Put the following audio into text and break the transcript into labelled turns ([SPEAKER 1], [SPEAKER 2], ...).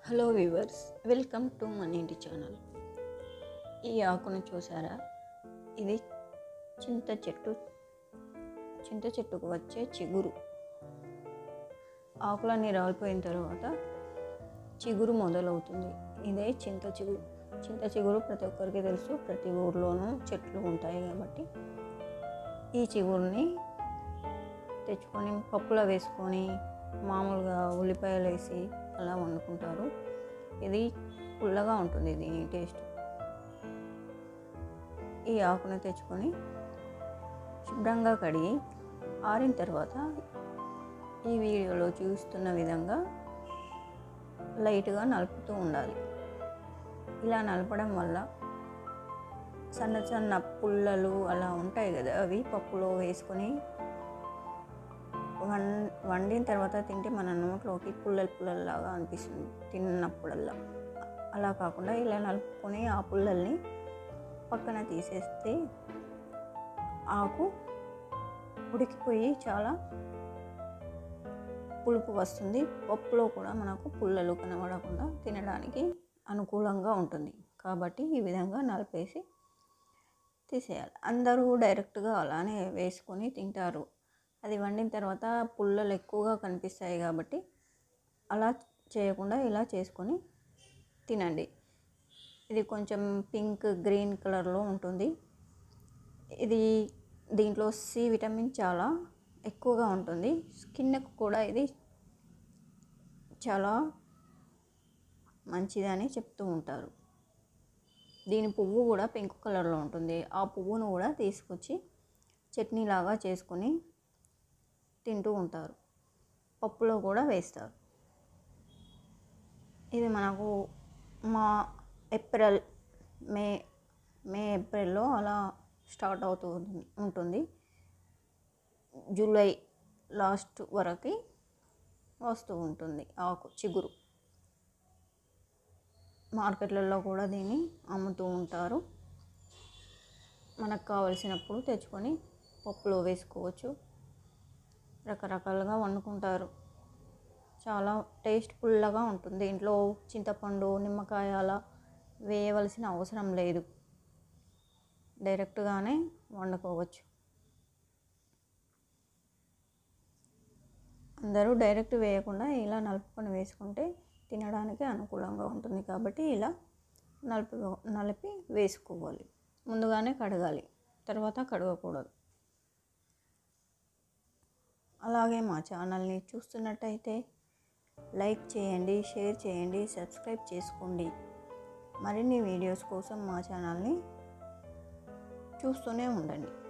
[SPEAKER 1] hello viewers welcome to మన ఇంటి channel ఈ ఆకును చూసారా ఇది చింత చెట్టు చింత చెట్టుకు వచ్చే చిగురు ఆకులన్నీ రాలిపోయిన తర్వాత చిగురు మొదలవుతుంది ఇదే చింత చిగురు చింత చిగురు ప్రతి ఒక్కరికి తెలుసు ప్రతి ఊర్లోనూ చెట్లు ఉంటాయి కాబట్టి ఈ చిగురుని తెచ్చుకొని పప్పులో వేసుకొని మామూలుగా ఉల్లిపాయలు వేసి అలా వండుకుంటారు ఇది పుల్లగా ఉంటుంది దీని టేస్ట్ ఈ ఆకుని తెచ్చుకొని శుభ్రంగా కడిగి ఆరిన తర్వాత ఈ వీడియోలో చూస్తున్న విధంగా లైట్గా నలుపుతూ ఉండాలి ఇలా నలపడం వల్ల సన్న సన్న పుల్లలు అలా ఉంటాయి కదా అవి పప్పులో వేసుకొని వం వండిన తర్వాత తింటే మన నోట్లోకి పుల్లలు పుల్లల్లాగా అనిపిస్తుంది తిన్నప్పుడల్లా అలా కాకుండా ఇలా నలుపుకొని ఆ పుల్లల్ని పక్కన తీసేస్తే ఆకు ఉడికిపోయి చాలా పులుపు వస్తుంది పప్పులో కూడా మనకు పుల్లలు కనబడకుండా తినడానికి అనుకూలంగా ఉంటుంది కాబట్టి ఈ విధంగా నలిపేసి తీసేయాలి అందరూ డైరెక్ట్గా అలానే వేసుకొని తింటారు అది వండిన తర్వాత పుల్లలు ఎక్కువగా కనిపిస్తాయి కాబట్టి అలా చేయకుండా ఇలా చేసుకొని తినండి ఇది కొంచెం పింక్ గ్రీన్ కలర్లో ఉంటుంది ఇది దీంట్లో సి విటమిన్ చాలా ఎక్కువగా ఉంటుంది స్కిన్కు కూడా ఇది చాలా మంచిదని చెప్తూ ఉంటారు దీని పువ్వు కూడా పింక్ కలర్లో ఉంటుంది ఆ పువ్వును కూడా తీసుకొచ్చి చట్నీ లాగా చేసుకొని తింటూ ఉంటారు పప్పులో కూడా వేస్తారు ఇది మనకు మా ఏప్రిల్ మే మే ఏప్రిల్లో అలా స్టార్ట్ అవుతూ ఉంటుంది జూలై లాస్ట్ వరకు వస్తూ ఉంటుంది ఆకు చిగురు మార్కెట్లలో కూడా దీన్ని అమ్ముతూ ఉంటారు మనకు కావలసినప్పుడు తెచ్చుకొని పప్పులో వేసుకోవచ్చు రకరకాలుగా వండుకుంటారు చాలా టేస్ట్ ఫుల్గా ఉంటుంది ఇంట్లో చింతపండు నిమ్మకాయ అలా వేయవలసిన అవసరం లేదు డైరెక్ట్గానే వండుకోవచ్చు అందరూ డైరెక్ట్ వేయకుండా ఇలా నలుపుకొని వేసుకుంటే తినడానికి అనుకూలంగా ఉంటుంది కాబట్టి ఇలా నలిపి నలిపి వేసుకోవాలి ముందుగానే కడగాలి తర్వాత కడగకూడదు అలాగే మా ఛానల్ని చూస్తున్నట్టయితే లైక్ చేయండి షేర్ చేయండి సబ్స్క్రైబ్ చేసుకోండి మరిన్ని వీడియోస్ కోసం మా ఛానల్ని చూస్తూనే ఉండండి